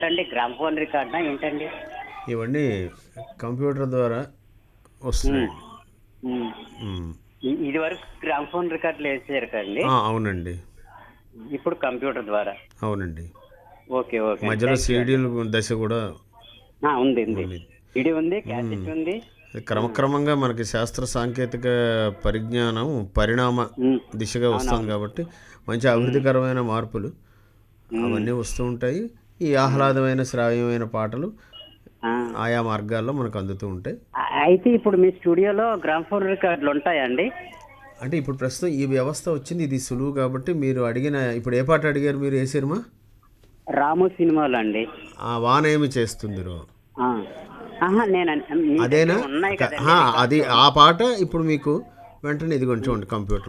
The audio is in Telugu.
అండి గ్రామ్ ఫోన్ రికార్డా ఏంటండి ఇవన్నీ కంప్యూటర్ ద్వారా వస్తున్నాయి ఉమ్. ఉమ్. ఇ- ఇది వరకు గ్రామ్ ఫోన్ రికార్డులు వేసారు కదండి ఆ, అవునండి ఇప్పుడు కంప్యూటర్ ద్వారా అవునండి ఓకే ఓకే మధ్యలో సీడీలు దశ కూడా ఆ, ఉంది ఉంది ఇది ఉంది క్యాసెట్ ఉంది ఇది క్రమక్రమంగా మనకి శాస్త్ర సాంకేతిక పరిజ్ఞానం పరిణామ ఉమ్. దిశగా వస్తుంది కాబట్టి మంచి అభివృద్ధికరమైన మార్పులు అవన్నీ వస్తూ ఉంటాయి ఈ ఆహ్లాదమైన శ్రావ్యమైన పాటలు ఆ. ఆయా మార్గాల్లో మనకు అందుతూ ఉంటాయి ఆ, అయితే ఇప్పుడు మీ స్టూడియోలో గ్రామ్ ఫోన్ రికార్డులు ఉంటాయండి అంటే ఇప్పుడు ప్రస్తుతం ఈ వ్యవస్థ వచ్చింది ఇది సులువు కాబట్టి మీరు అడిగిన ఇప్పుడు ఏ పాట అడిగారు మీరు ఏ సినిమా రాము సినిమాలు అండి ఆ వాన ఏమి చేస్తుంది రో ఆ. ఆహా నేను అన్- మీ అదేనా దగ్గర ఉన్నాయి కదా ఆ, అది ఆ పాట ఇప్పుడు మీకు వెంటనే ఇది కొంచెం కంప్యూటర్